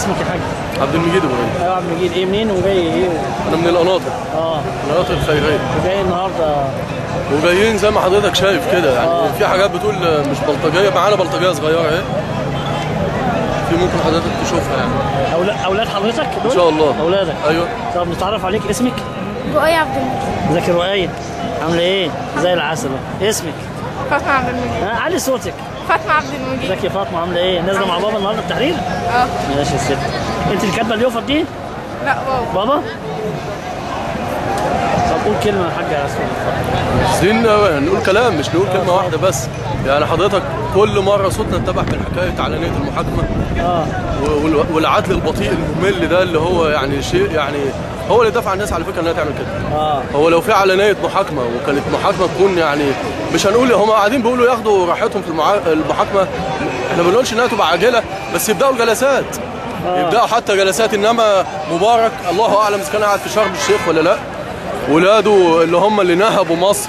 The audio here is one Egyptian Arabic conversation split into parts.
اسمك يا حاج عبد المجيد ابراهيم ايوه عبد المجيد ايه منين وجاي ايه انا من القناطر اه القناطر الخيريه وجاي النهارده وجايين زي ما حضرتك شايف كده يعني آه. في حاجات بتقول مش بلطجيه معانا بلطجيه صغيره اهي في ممكن حضرتك تشوفها يعني اولاد اولاد حضرتك دول ان شاء الله اولادك ايوه طب نتعرف عليك اسمك رؤية عبد المجيد ازيك يا رؤية عامله ايه زي العسل اسمك فاطمة عبد المجيد آه علي صوتك فاطمة عبد المجيد ازيك يا فاطمه عامله ايه نازله مع بابا النهارده التحرير اه ماشي يا ست انت اللي كاتبه اليوفط دي لا بابا بابا طب قول كلمه يا حاج يا اسماء عايزين نقول كلام مش نقول كلمه واحده بس يعني حضرتك كل مره صوتنا اتبع بالحكايه علنيه المحاكمه اه وال- والعدل البطيء الممل ده اللي هو يعني شيء يعني هو اللي دفع الناس على فكره انها تعمل كده اه هو لو في علنيه محاكمه وكانت محاكمه تكون يعني مش هنقول هم قاعدين بيقولوا ياخدوا راحتهم في المعا... المحاكمه احنا ما بنقولش انها تبقى عاجله بس يبداوا جلسات يبداوا حتى جلسات انما مبارك الله اعلم اذا كان قاعد في شرم الشيخ ولا لا ولاده اللي هم اللي نهبوا مصر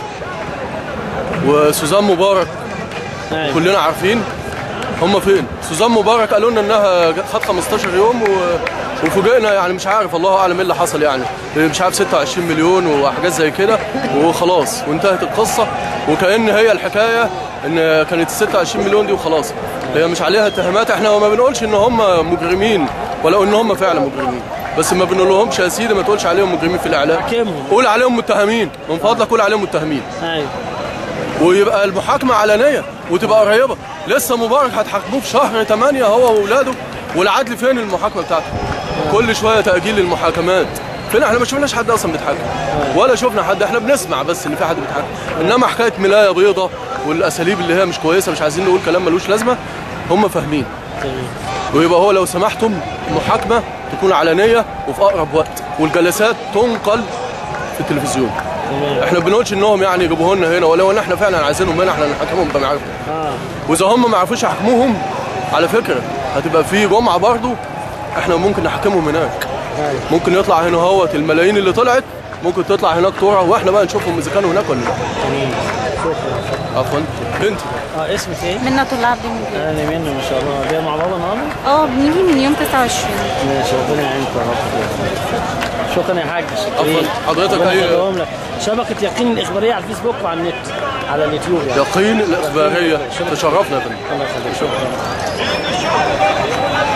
وسوزان مبارك أيوة. كلنا عارفين هم فين سوزان مبارك قالوا لنا انها خد 15 يوم و... وفوجئنا يعني مش عارف الله اعلم ايه اللي حصل يعني مش عارف 26 مليون وحاجات زي كده وخلاص وانتهت القصه وكأن هي الحكايه ان كانت ال 26 مليون دي وخلاص هي مش عليها اتهامات احنا ما بنقولش ان هم مجرمين ولو ان هم فعلا مجرمين بس ما بنقول لهمش يا سيدي ما تقولش عليهم مجرمين في الاعلام حاكمهم. قول عليهم متهمين من فضلك قول عليهم متهمين ايوه ويبقى المحاكمة علنية وتبقى قريبة لسه مبارك هتحاكموه في شهر 8 هو واولاده والعدل فين المحاكمة بتاعته كل شوية تأجيل المحاكمات فين احنا ما شفناش حد اصلا بيتحاكم ولا شفنا حد احنا بنسمع بس ان في حد بيتحاكم انما حكايه ملايه بيضه والاساليب اللي هي مش كويسه مش عايزين نقول كلام ملوش لازمه هم فاهمين ويبقى هو لو سمحتم المحاكمه تكون علنيه وفي اقرب وقت والجلسات تنقل في التلفزيون احنا ما بنقولش انهم يعني يجيبوه لنا هنا ولو ان احنا فعلا عايزينهم هنا احنا نحاكمهم بمعرفه اه واذا هم ما عرفوش يحكموهم على فكره هتبقى في جمعه برضو احنا ممكن نحكمهم هناك ايوه ممكن يطلع هنا هوت الملايين اللي طلعت ممكن تطلع هناك ترى واحنا بقى نشوفهم اذا كانوا هناك ولا لا جميل شكرا عفوا انت اه اسمك ايه؟ منة الله عبد المجيد اهلا منه ما شاء الله جاي مع بابا النهارده؟ اه بنيجي من يوم 29 ماشي ربنا يعينك يا رب شكرا يا حاج شكرا حضرتك ربنا أي- يخليهم لك شبكة يقين الإخبارية على الفيسبوك وعلى النت على اليوتيوب يعني يقين الاخباريه تشرفنا يا فندم الله يخليك شكرا